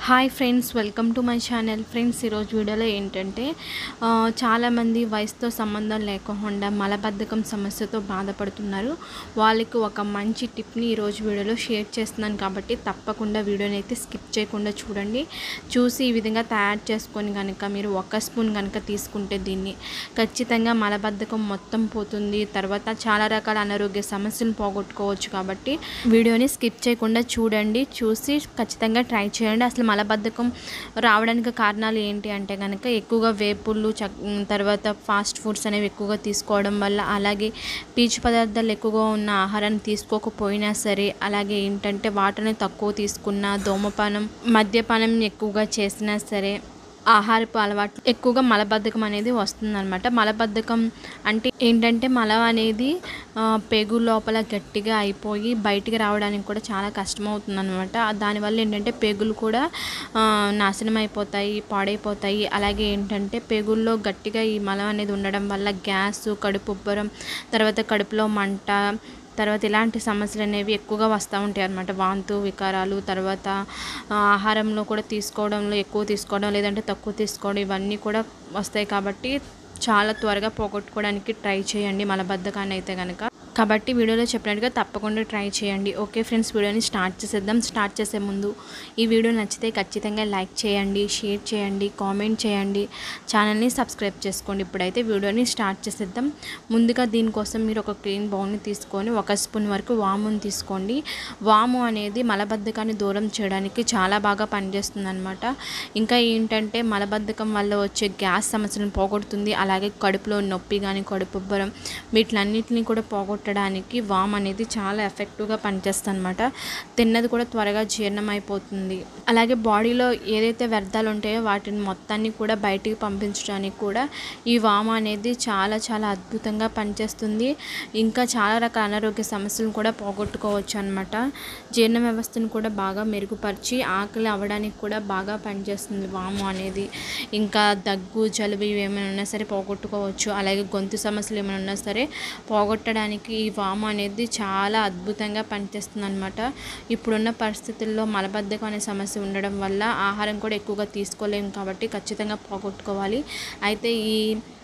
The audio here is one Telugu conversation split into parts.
hi friends welcome to my channel friends ఈరోజు వీడియోలో ఏంటంటే ఆ, చాలామంది వయసుతో సంబంధం లేకుండా మలబద్ధకం సమస్యతో బాధపడుతున్నారు వాళ్ళకి ఒక మంచి టిప్ని ఈరోజు వీడియోలో షేర్ చేస్తున్నాను కాబట్టి తప్పకుండా వీడియోని అయితే స్కిప్ చేయకుండా చూడండి చూసి ఈ విధంగా తయారు చేసుకొని కనుక మీరు ఒక స్పూన్ కనుక తీసుకుంటే దీన్ని ఖచ్చితంగా మలబద్ధకం మొత్తం పోతుంది తర్వాత చాలా రకాల అనారోగ్య సమస్యలు పోగొట్టుకోవచ్చు కాబట్టి వీడియోని స్కిప్ చేయకుండా చూడండి చూసి ఖచ్చితంగా ట్రై చేయండి అసలు మలబద్ధకం రావడానికి కారణాలు ఏంటి అంటే కనుక ఎక్కువగా వేపుళ్ళు చక్ తర్వాత ఫాస్ట్ ఫుడ్స్ అనేవి ఎక్కువగా తీసుకోవడం వల్ల అలాగే పీచు పదార్థాలు ఎక్కువగా ఉన్న ఆహారాన్ని తీసుకోకపోయినా సరే అలాగే ఏంటంటే వాటర్ని తక్కువ తీసుకున్న ధూమపానం మద్యపానం ఎక్కువగా చేసినా సరే ఆహారపు అలవాట్లు ఎక్కువగా మలబద్ధకం అనేది వస్తుందన్నమాట మలబద్ధకం అంటే ఏంటంటే మలం అనేది ఆ, పేగు లోపల గట్టిగా అయిపోయి బయటికి రావడానికి కూడా చాలా కష్టమవుతుంది అనమాట దానివల్ల ఏంటంటే పేగులు కూడా ఆ, నాశనం అయిపోతాయి పాడైపోతాయి అలాగే ఏంటంటే పేగుల్లో గట్టిగా ఈ మలం అనేది ఉండడం వల్ల గ్యాస్ కడుపు ఉబ్బరం తర్వాత కడుపులో మంట తర్వాత ఇలాంటి సమస్యలు అనేవి ఎక్కువగా వస్తూ ఉంటాయి అన్నమాట వాంతు వికారాలు తర్వాత ఆ, ఆహారంలో కూడా తీసుకోవడంలో ఎక్కువ తీసుకోవడం లేదంటే తక్కువ తీసుకోవడం ఇవన్నీ కూడా వస్తాయి కాబట్టి చాలా త్వరగా పోగొట్టుకోవడానికి ట్రై చేయండి మలబద్ధకాన్ని అయితే కనుక కాబట్టి వీడియోలో చెప్పినట్టుగా తప్పకుండా ట్రై చేయండి ఓకే ఫ్రెండ్స్ వీడియోని స్టార్ట్ చేసేద్దాం స్టార్ట్ చేసే ముందు ఈ వీడియో నచ్చితే ఖచ్చితంగా లైక్ చేయండి షేర్ చేయండి కామెంట్ చేయండి ఛానల్ని సబ్స్క్రైబ్ చేసుకోండి ఇప్పుడైతే వీడియోని స్టార్ట్ చేసేద్దాం ముందుగా దీనికోసం మీరు ఒక క్లీన్ బౌల్ని తీసుకొని ఒక స్పూన్ వరకు వాముని తీసుకోండి వాము అనేది మలబద్ధకాన్ని దూరం చేయడానికి చాలా బాగా పనిచేస్తుంది అనమాట ఇంకా ఏంటంటే మలబద్ధకం వల్ల వచ్చే గ్యాస్ సమస్యలను పోగొడుతుంది అలాగే కడుపులో నొప్పి కానీ కడుపు ఉబ్బరం వీటిలన్నిటిని కూడా పోగొట్టడానికి వామ్ అనేది చాలా ఎఫెక్టివ్గా పనిచేస్తుంది అనమాట తిన్నది కూడా త్వరగా జీర్ణం అయిపోతుంది అలాగే బాడీలో ఏదైతే వ్యర్థాలు ఉంటాయో వాటిని మొత్తాన్ని కూడా బయటికి పంపించడానికి కూడా ఈ వామ్ అనేది చాలా చాలా అద్భుతంగా పనిచేస్తుంది ఇంకా చాలా రకాల అనారోగ్య సమస్యలను కూడా పోగొట్టుకోవచ్చు అనమాట జీర్ణ వ్యవస్థను కూడా బాగా మెరుగుపరిచి ఆకలి అవ్వడానికి కూడా బాగా పనిచేస్తుంది వాము అనేది ఇంకా దగ్గు జలుబు ఇవి ఏమైనా ఉన్నా సరే పోగొట్టుకోవచ్చు అలాగే గొంతు సమస్యలు ఏమైనా ఉన్నా సరే పోగొట్టడానికి ఈ వాము అనేది చాలా అద్భుతంగా పనిచేస్తుంది అనమాట ఇప్పుడున్న పరిస్థితుల్లో మలబద్ధకం అనే సమస్య ఉండడం వల్ల ఆహారం కూడా ఎక్కువగా తీసుకోలేము కాబట్టి ఖచ్చితంగా పోగొట్టుకోవాలి అయితే ఈ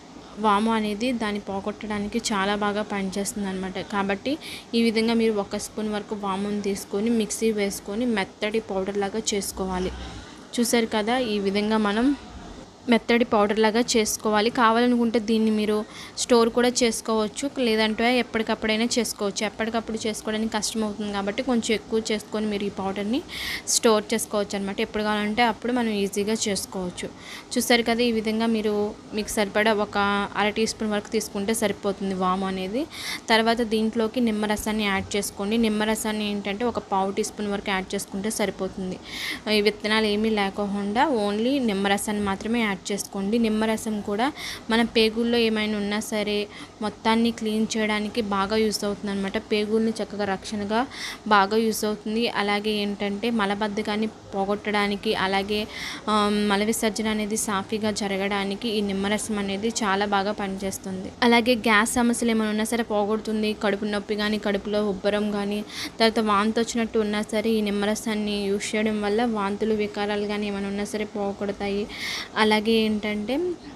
వాము అనేది దాన్ని పోగొట్టడానికి చాలా బాగా పనిచేస్తుంది అనమాట కాబట్టి ఈ విధంగా మీరు ఒక స్పూన్ వరకు వాముని తీసుకొని మిక్సీ వేసుకొని మెత్తటి పౌడర్ లాగా చేసుకోవాలి చూసారు కదా ఈ విధంగా మనం మెత్తడి పౌడర్ లాగా చేసుకోవాలి కావాలనుకుంటే దీన్ని మీరు స్టోర్ కూడా చేసుకోవచ్చు లేదంటే ఎప్పటికప్పుడైనా చేసుకోవచ్చు ఎప్పటికప్పుడు చేసుకోవడానికి కష్టం అవుతుంది కాబట్టి కొంచెం ఎక్కువ చేసుకొని మీరు ఈ పౌడర్ని స్టోర్ చేసుకోవచ్చు అనమాట ఎప్పుడు కావాలంటే అప్పుడు మనం ఈజీగా చేసుకోవచ్చు చూసారు కదా ఈ విధంగా మీరు మీకు సరిపడా ఒక అర టీ స్పూన్ వరకు తీసుకుంటే సరిపోతుంది వాము అనేది తర్వాత దీంట్లోకి నిమ్మరసాన్ని యాడ్ చేసుకోండి నిమ్మరసాన్ని ఏంటంటే ఒక పావు టీ స్పూన్ వరకు యాడ్ చేసుకుంటే సరిపోతుంది ఈ విత్తనాలు ఏమీ లేకుండా ఓన్లీ నిమ్మరసాన్ని మాత్రమే యాడ్ చేసుకోండి నిమ్మరసం కూడా మన పేగుల్లో ఏమైనా ఉన్నా సరే మొత్తాన్ని క్లీన్ చేయడానికి బాగా యూస్ అవుతుంది అనమాట పేగుల్ని చక్కగా రక్షణగా బాగా యూస్ అవుతుంది అలాగే ఏంటంటే మలబద్ధకాన్ని పోగొట్టడానికి అలాగే ఆ, మల విసర్జన అనేది సాఫీగా జరగడానికి ఈ నిమ్మరసం అనేది చాలా బాగా పనిచేస్తుంది అలాగే గ్యాస్ సమస్యలు ఏమైనా ఉన్నా సరే పోగొడుతుంది కడుపు నొప్పి కానీ కడుపులో ఉబ్బరం కానీ తర్వాత వాంతి వచ్చినట్టు ఉన్నా సరే ఈ నిమ్మరసాన్ని యూస్ చేయడం వల్ల వాంతులు వికారాలు కానీ ఏమైనా ఉన్నా సరే పోగొడతాయి అలాగే ఏంటంటే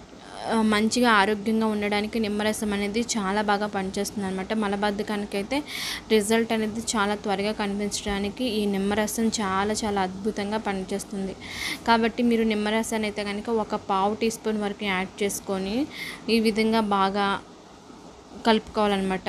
ఆ, మంచిగా ఆరోగ్యంగా ఉండడానికి నిమ్మరసం అనేది చాలా బాగా పనిచేస్తుంది అనమాట మలబద్ధకానికి అయితే రిజల్ట్ అనేది చాలా త్వరగా కనిపించడానికి ఈ నిమ్మరసం చాలా చాలా అద్భుతంగా పనిచేస్తుంది కాబట్టి మీరు నిమ్మరసాన్ని అయితే కనుక ఒక పావు టీ స్పూన్ వరకు యాడ్ చేసుకొని ఈ విధంగా బాగా కలుపుకోవాలన్నమాట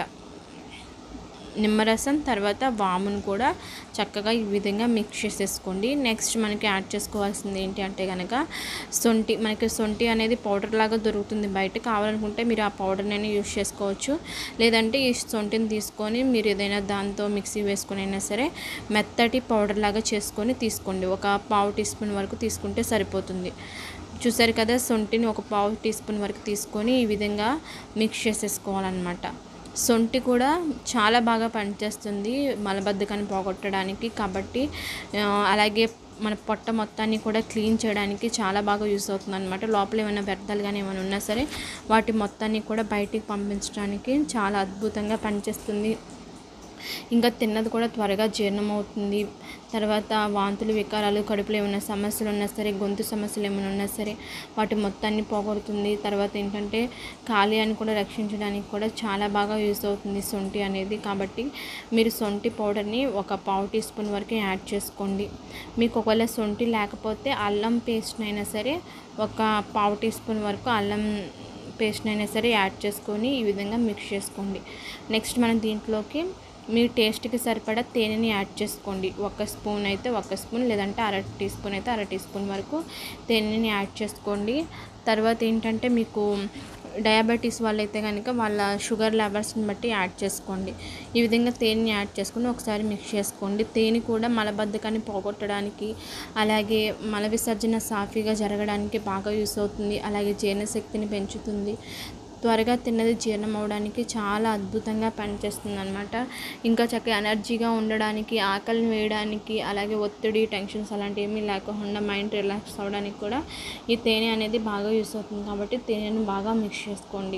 నిమ్మరసం తర్వాత వామును కూడా చక్కగా ఈ విధంగా మిక్స్ చేసేసుకోండి నెక్స్ట్ మనకి యాడ్ చేసుకోవాల్సింది ఏంటి అంటే కనుక సొంటి మనకి సొంటి అనేది పౌడర్ లాగా దొరుకుతుంది బయట కావాలనుకుంటే మీరు ఆ పౌడర్ని యూస్ చేసుకోవచ్చు లేదంటే ఈ సొంటిని తీసుకొని మీరు ఏదైనా దాంతో మిక్సీ వేసుకొని అయినా సరే మెత్తటి పౌడర్ లాగా చేసుకొని తీసుకోండి ఒక పావు టీ స్పూన్ వరకు తీసుకుంటే సరిపోతుంది చూసారు కదా సొంటిని ఒక పావు టీ స్పూన్ వరకు తీసుకొని ఈ విధంగా మిక్స్ చేసేసుకోవాలన్నమాట సొంటి కూడా చాలా బాగా పనిచేస్తుంది మలబద్ధకాన్ని పోగొట్టడానికి కాబట్టి ఆ, అలాగే మన పొట్ట మొత్తాన్ని కూడా క్లీన్ చేయడానికి చాలా బాగా యూస్ అవుతుంది అనమాట లోపల ఏమైనా వ్యర్థాలు కానీ ఏమైనా ఉన్నా సరే వాటి మొత్తాన్ని కూడా బయటికి పంపించడానికి చాలా అద్భుతంగా పనిచేస్తుంది ఇంకా తిన్నది కూడా త్వరగా జీర్ణం అవుతుంది తర్వాత వాంతులు వికారాలు కడుపులో ఏమైనా సమస్యలు ఉన్నా సరే గొంతు సమస్యలు ఏమైనా ఉన్నా సరే వాటి మొత్తాన్ని పోగొడుతుంది తర్వాత ఏంటంటే కాలేయాన్ని కూడా రక్షించడానికి కూడా చాలా బాగా యూస్ అవుతుంది సొంటి అనేది కాబట్టి మీరు సొంటి పౌడర్ని ఒక పావు టీ స్పూన్ వరకు యాడ్ చేసుకోండి మీకు ఒకవేళ సొంటి లేకపోతే అల్లం పేస్ట్ అయినా సరే ఒక పావు టీ స్పూన్ వరకు అల్లం పేస్ట్ అయినా సరే యాడ్ చేసుకొని ఈ విధంగా మిక్స్ చేసుకోండి నెక్స్ట్ మనం దీంట్లోకి మీ టేస్ట్కి సరిపడా తేనెని యాడ్ చేసుకోండి ఒక స్పూన్ అయితే ఒక స్పూన్ లేదంటే అర టీ స్పూన్ అయితే అర టీ స్పూన్ వరకు తేనెని యాడ్ చేసుకోండి తర్వాత ఏంటంటే మీకు డయాబెటీస్ వాళ్ళైతే కనుక వాళ్ళ షుగర్ లెవెల్స్ని బట్టి యాడ్ చేసుకోండి ఈ విధంగా తేనెని యాడ్ చేసుకుని ఒకసారి మిక్స్ చేసుకోండి తేనె కూడా మలబద్ధకాన్ని పోగొట్టడానికి అలాగే మల విసర్జన సాఫీగా జరగడానికి బాగా యూస్ అవుతుంది అలాగే జీర్ణశక్తిని పెంచుతుంది త్వరగా తిన్నది జీర్ణం అవడానికి చాలా అద్భుతంగా పనిచేస్తుంది అనమాట ఇంకా చక్కగా ఎనర్జీగా ఉండడానికి ఆకలిని వేయడానికి అలాగే ఒత్తిడి టెన్షన్స్ అలాంటివి ఏమీ లేకుండా మైండ్ రిలాక్స్ అవ్వడానికి కూడా ఈ తేనె అనేది బాగా యూస్ అవుతుంది కాబట్టి తేనెను బాగా మిక్స్ చేసుకోండి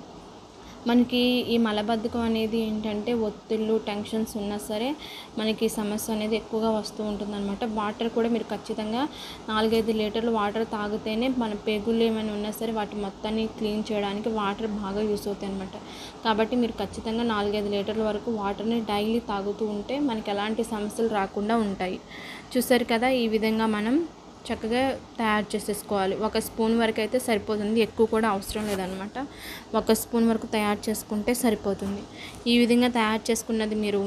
మనకి ఈ మలబద్ధకం అనేది ఏంటంటే ఒత్తిళ్ళు టెన్షన్స్ ఉన్నా సరే మనకి ఈ సమస్య అనేది ఎక్కువగా వస్తూ ఉంటుందన్నమాట వాటర్ కూడా మీరు ఖచ్చితంగా నాలుగైదు లీటర్లు వాటర్ తాగితేనే మన పేగుళ్ళు ఏమైనా ఉన్నా సరే వాటి మొత్తాన్ని క్లీన్ చేయడానికి వాటర్ బాగా యూస్ అవుతాయి అనమాట కాబట్టి మీరు ఖచ్చితంగా నాలుగైదు లీటర్ల వరకు వాటర్ని డైలీ తాగుతూ ఉంటే మనకి ఎలాంటి సమస్యలు రాకుండా ఉంటాయి చూసారు కదా ఈ విధంగా మనం చక్కగా తయారు చేసేసుకోవాలి ఒక స్పూన్ వరకు అయితే సరిపోతుంది ఎక్కువ కూడా అవసరం లేదనమాట ఒక స్పూన్ వరకు తయారు చేసుకుంటే సరిపోతుంది ఈ విధంగా తయారు చేసుకున్నది మీరు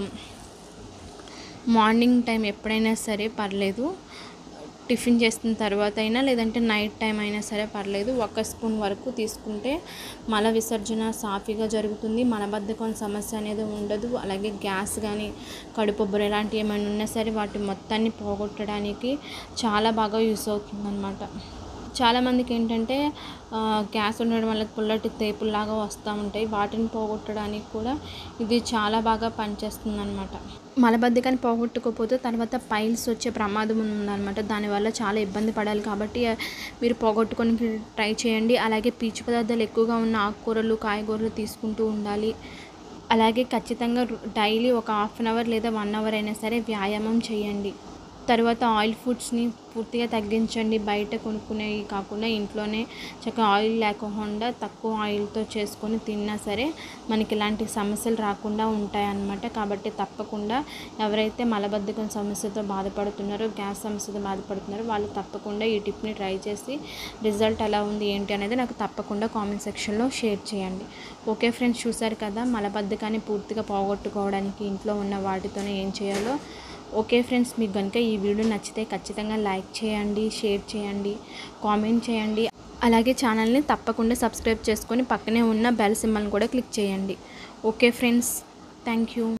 మార్నింగ్ టైం ఎప్పుడైనా సరే పర్లేదు టిఫిన్ చేసిన తర్వాత అయినా లేదంటే నైట్ టైం అయినా సరే పర్లేదు ఒక స్పూన్ వరకు తీసుకుంటే మల విసర్జన సాఫీగా జరుగుతుంది మలబద్ధకం సమస్య అనేది ఉండదు అలాగే గ్యాస్ కానీ కడుపొబ్బరు ఇలాంటివి ఏమైనా ఉన్నా సరే వాటి మొత్తాన్ని పోగొట్టడానికి చాలా బాగా యూస్ అవుతుంది చాలామందికి ఏంటంటే ఆ, గ్యాస్ ఉండడం వల్ల పుల్లటి తేపుల్లాగా వస్తూ ఉంటాయి వాటిని పోగొట్టడానికి కూడా ఇది చాలా బాగా పనిచేస్తుంది అనమాట మలబద్ధకాన్ని పోగొట్టుకోకపోతే తర్వాత పైల్స్ వచ్చే ప్రమాదం ఉందన్నమాట దానివల్ల చాలా ఇబ్బంది పడాలి కాబట్టి ఆ, మీరు పోగొట్టుకొని ట్రై చేయండి అలాగే పీచు పదార్థాలు ఎక్కువగా ఉన్న ఆకుకూరలు కాయగూరలు తీసుకుంటూ ఉండాలి అలాగే ఖచ్చితంగా డైలీ ఒక హాఫ్ అన్ అవర్ లేదా వన్ అవర్ అయినా సరే వ్యాయామం చేయండి తర్వాత ఆయిల్ ఫుడ్స్ని పూర్తిగా తగ్గించండి బయట కొనుక్కునేవి కాకుండా ఇంట్లోనే చక్కగా ఆయిల్ లేకుండా తక్కువ ఆయిల్తో చేసుకొని తిన్నా సరే మనకి ఇలాంటి సమస్యలు రాకుండా ఉంటాయన్నమాట కాబట్టి తప్పకుండా ఎవరైతే మలబద్ధకం సమస్యతో బాధపడుతున్నారో గ్యాస్ సమస్యతో బాధపడుతున్నారో వాళ్ళు తప్పకుండా ఈ టిప్ని ట్రై చేసి రిజల్ట్ ఎలా ఉంది ఏంటి అనేది నాకు తప్పకుండా కామెంట్ సెక్షన్లో షేర్ చేయండి ఓకే ఫ్రెండ్స్ చూసారు కదా మలబద్ధకాన్ని పూర్తిగా పోగొట్టుకోవడానికి ఇంట్లో ఉన్న వాటితోనే ఏం చేయాలో ఓకే ఫ్రెండ్స్ మీకు కనుక ఈ వీడియో నచ్చితే ఖచ్చితంగా లైక్ చేయండి షేర్ చేయండి కామెంట్ చేయండి అలాగే ఛానల్ని తప్పకుండా సబ్స్క్రైబ్ చేసుకొని పక్కనే ఉన్న బెల్ సింబల్ని కూడా క్లిక్ చేయండి ఓకే ఫ్రెండ్స్ థ్యాంక్ యూ